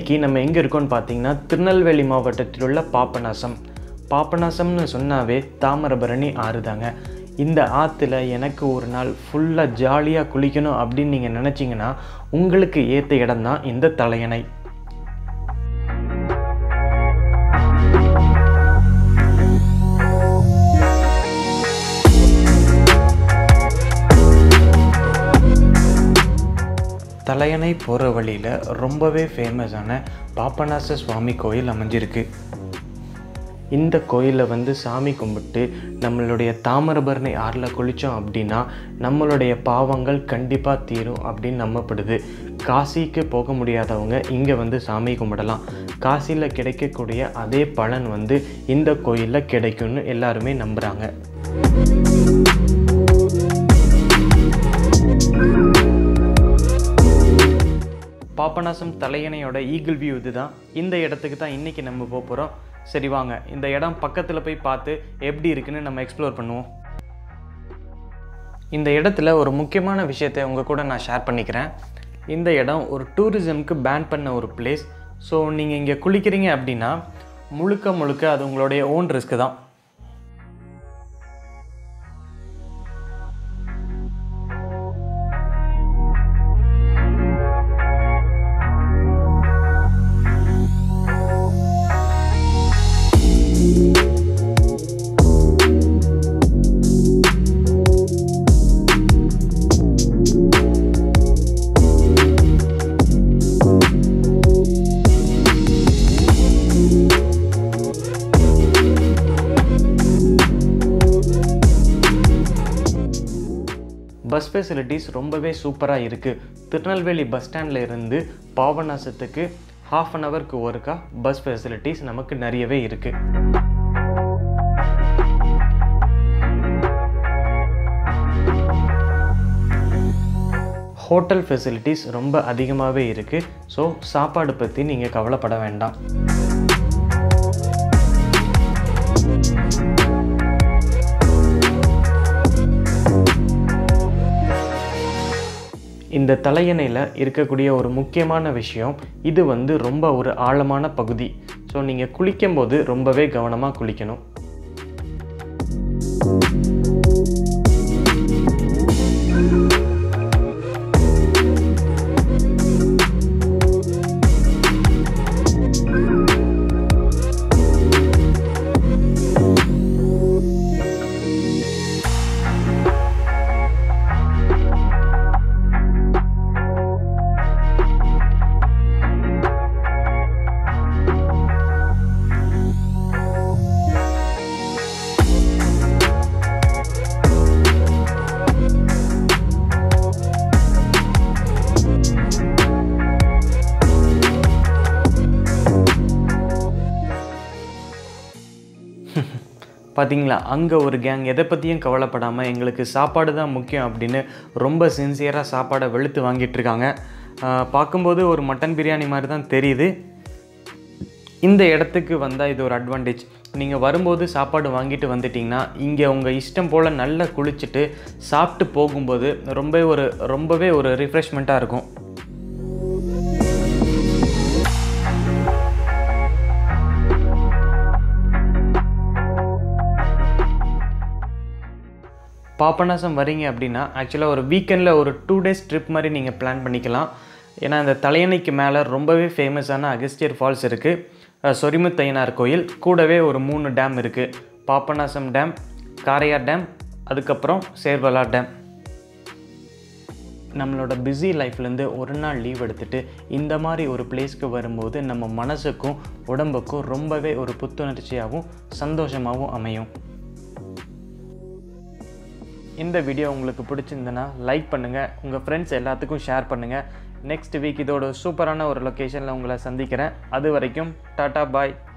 இன்னைக்கு நம்ம எங்கே இருக்கோம்னு பார்த்தீங்கன்னா திருநெல்வேலி மாவட்டத்தில் உள்ள பாபநாசம் பாபநாசம்னு சொன்னாவே தாமிரபரணி ஆறு தாங்க இந்த ஆற்றுல எனக்கு ஒரு நாள் ஃபுல்லாக ஜாலியாக குளிக்கணும் அப்படின்னு நீங்கள் நினச்சிங்கன்னா உங்களுக்கு ஏற்ற இடம் தான் இந்த தலையணை தலையணை போகிற வழியில் ரொம்பவே ஃபேமஸான பாப்பநாச சுவாமி கோயில் அமைஞ்சிருக்கு இந்த கோயிலில் வந்து சாமி கும்பிட்டு நம்மளுடைய தாமிரபரணி ஆறில் குளித்தோம் அப்படின்னா நம்மளுடைய பாவங்கள் கண்டிப்பாக தீரும் அப்படின்னு நம்பப்படுது காசிக்கு போக முடியாதவங்க இங்கே வந்து சாமி கும்பிடலாம் காசியில் கிடைக்கக்கூடிய அதே பலன் வந்து இந்த கோயிலில் கிடைக்கும்னு எல்லாருமே நம்புகிறாங்க பாபநாசம் தலையணையோட ஈகிள் வியூ இதுதான் இந்த இடத்துக்கு தான் இன்றைக்கி நம்ம போக போகிறோம் சரி வாங்க இந்த இடம் பக்கத்தில் போய் பார்த்து எப்படி இருக்குன்னு நம்ம எக்ஸ்ப்ளோர் பண்ணுவோம் இந்த இடத்துல ஒரு முக்கியமான விஷயத்தை உங்கள் கூட நான் ஷேர் பண்ணிக்கிறேன் இந்த இடம் ஒரு டூரிசம்க்கு பேன் பண்ண ஒரு பிளேஸ் ஸோ நீங்கள் இங்கே குளிக்கிறீங்க அப்படின்னா முழுக்க முழுக்க அது உங்களுடைய ஓன் ரிஸ்க்கு தான் பஸ் ஃபெசிலிட்டிஸ் ரொம்பவே சூப்பராக இருக்குது திருநெல்வேலி பஸ் ஸ்டாண்டில் இருந்து பாபநாசத்துக்கு ஹாஃப் அன் ஹவருக்கு ஒருக்கா பஸ் ஃபெசிலிட்டிஸ் நமக்கு நிறையவே இருக்குது ஹோட்டல் ஃபெசிலிட்டிஸ் ரொம்ப அதிகமாகவே இருக்குது ஸோ சாப்பாடு பற்றி நீங்கள் கவலைப்பட வேண்டாம் இந்த தலையணையில் இருக்கக்கூடிய ஒரு முக்கியமான விஷயம் இது வந்து ரொம்ப ஒரு ஆழமான பகுதி ஸோ நீங்கள் குளிக்கும்போது ரொம்பவே கவனமாக குளிக்கணும் பார்த்தீங்களா அங்கே ஒரு கேங் எதை பற்றியும் கவலைப்படாமல் எங்களுக்கு சாப்பாடு தான் முக்கியம் அப்படின்னு ரொம்ப சின்சியராக சாப்பாடை வெளுத்து வாங்கிட்டு இருக்காங்க ஆஹ் பார்க்கும்போது ஒரு மட்டன் பிரியாணி மாதிரி தான் தெரியுது இந்த இடத்துக்கு வந்தால் இது ஒரு அட்வான்டேஜ் நீங்கள் வரும்போது சாப்பாடு வாங்கிட்டு வந்துட்டிங்கன்னா இங்கே உங்கள் இஷ்டம் போல் நல்லா குளிச்சுட்டு சாப்பிட்டு போகும்போது ரொம்ப ஒரு ரொம்பவே ஒரு ரிஃப்ரெஷ்மெண்ட்டாக இருக்கும் பாபநாசம் வரீங்க அப்படின்னா ஆக்சுவலாக ஒரு வீக்கெண்டில் ஒரு டூ டேஸ் ட்ரிப் மாதிரி நீங்கள் பிளான் பண்ணிக்கலாம் ஏன்னா இந்த தலையணைக்கு மேலே ரொம்பவே ஃபேமஸான அகஸ்தியர் ஃபால்ஸ் இருக்குது சொரிமுத்தையனார் கோயில் கூடவே ஒரு மூணு டேம் இருக்குது பாபநாசம் டேம் காரையார் டேம் அதுக்கப்புறம் சேர்வலா டேம் நம்மளோட பிஸி லைஃப்லேருந்து ஒரு நாள் லீவ் எடுத்துகிட்டு இந்த மாதிரி ஒரு பிளேஸ்க்கு வரும்போது நம்ம மனசுக்கும் உடம்புக்கும் ரொம்பவே ஒரு புத்துணர்ச்சியாகவும் சந்தோஷமாகவும் அமையும் இந்த வீடியோ உங்களுக்கு பிடிச்சிருந்தனா லைக் பண்ணுங்கள் உங்கள் ஃப்ரெண்ட்ஸ் எல்லாத்துக்கும் ஷேர் பண்ணுங்கள் நெக்ஸ்ட் வீக் இதோட சூப்பரான ஒரு லொக்கேஷனில் உங்களை சந்திக்கிறேன் அது வரைக்கும் டாட்டா பாய்